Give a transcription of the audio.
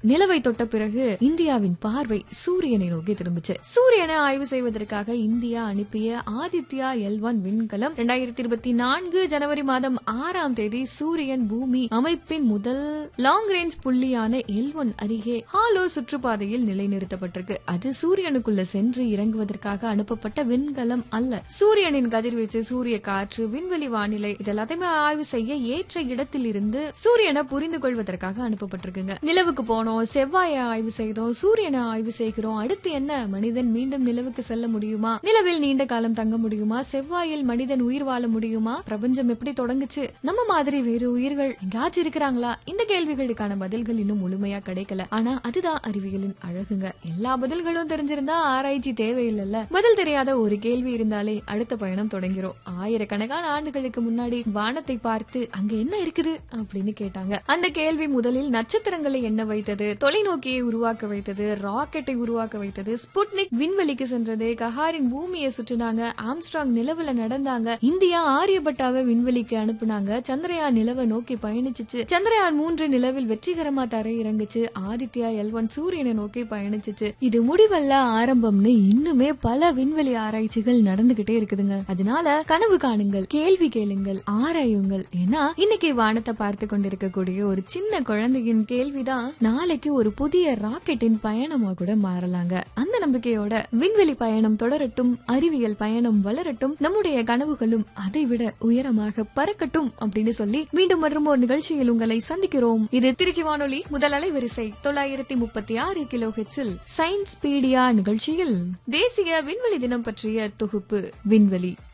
நிலவை தொட்ட பிறகு இந்தியாவின் பார்வை சூரியனை நோக்கி திரும்பிச்சு சூரியனை ஆய்வு செய்வதற்காக இந்தியா அனுப்பிய ஆதித்யா எல் ஒன் விண்கலம் இரண்டாயிரத்தி இருபத்தி நான்கு ஜனவரி மாதம் ஆறாம் தேதி சூரியன் பூமி அமைப்பின் முதல் லாங் ரேஞ்ச் புள்ளியான எல் ஒன் அருகே ஹாலோ சுற்றுப்பாதையில் நிலைநிறுத்தப்பட்டிருக்கு அது சூரியனுக்குள்ள சென்று இறங்குவதற்காக அனுப்பப்பட்ட விண்கலம் அல்ல சூரியனின் கதிர்வீச்சு சூரிய காற்று விண்வெளி வானிலை இதெல்லாத்தையுமே ஆய்வு செய்ய ஏற்ற இடத்தில் இருந்து சூரியனை புரிந்து கொள்வதற்காக அனுப்பப்பட்டிருக்குங்க நிலவுக்கு போனோம் செவ்வாயை ஆய்வு செய்தோம் சூரியனை ஆய்வு செய்கிறோம் அடுத்து என்ன மனிதன் மீண்டும் நிலவுக்கு செல்ல முடியுமா நிலவில் நீண்ட காலம் தங்க முடியுமா செவ்வாயில் மனிதன் உயிர் வாழ முடியுமா பிரபஞ்சம் எப்படி தொடங்குச்சு நம்ம மாதிரி வேறு உயிர்கள் எங்காச்சும் இருக்கிறாங்களா இந்த கேள்விகளுக்கான பதில்கள் இன்னும் முழுமையா கிடைக்கல ஆனா அதுதான் அறிவியலின் அழகுங்க எல்லா பதில்களும் தெரிஞ்சிருந்தா ஆராய்ச்சி தேவையில்லைல்ல பதில் தெரியாத ஒரு கேள்வி இருந்தாலே அடுத்த பயணம் தொடங்கிறோம் ஆயிரக்கணக்கான ஆண்டுகளுக்கு முன்னாடி வானத்தை பார்த்து அங்க என்ன இருக்குது அப்படின்னு கேட்டாங்க அந்த கேள்வி முதலில் நட்சத்திரங்களை எண்ண வைத்தது தொலைநோக்கியை உருவாக்க வைத்தது ராக்கெட்டை உருவாக்க வைத்தது ஸ்புட்னிக் விண்வெளிக்கு சென்றது கஹாரின் பூமியை சுற்றினாங்க ஆம்ஸ்ட்ராங் நிலவுல நடந்தாங்க இந்தியா ஆரியபட்டாவை விண்வெளிக்கு அனுப்புனாங்க சந்திரயான் நிலவை நோக்கி பயணிச்சுச்சு சந்திரயான் மூன்று நிலவில் வெற்றிகரமா தரை இறங்குச்சு ஆதித்யா எல் ஒன் சூரியனை நோக்கி பயணிச்சுச்சு இது முடிவல்ல ஆரம்பம்னு இன்னுமே பல விண்வெளி ஆராய்ச்சிகள் நடந்துகிட்டே இருக்குதுங்க அதனால கனவு காணுங்கள் கேள்வி கேளுங்கள் ஆராயுங்கள் ஏன்னா இன்னைக்கு வானத்தை பார்த்து கொண்டிருக்கக்கூடிய ஒரு சின்ன குழந்தையின் கேள்விதான் நாளைக்கு ஒரு புதிய ராக்கெட்டின் பயணமா கூட மாறலாங்க அந்த நம்பிக்கையோட விண்வெளி பயணம் தொடரட்டும் அறிவியல் பயணம் வளரட்டும் நம்முடைய கனவுகளும் அதைவிட உயரமாக பறக்கட்டும் அப்படின்னு சொல்லி மீண்டும் மற்றும் ஒரு நிகழ்ச்சியில் உங்களை சந்திக்கிறோம் இது திருச்சி வானொலி முதல் அலைவரிசை தொள்ளாயிரத்தி முப்பத்தி ஆறு கிலோ ஹெச்சில் சயின்ஸ் பீடியா நிகழ்ச்சியில் தேசிய விண்வெளி தினம் பற்றிய தொகுப்பு விண்வெளி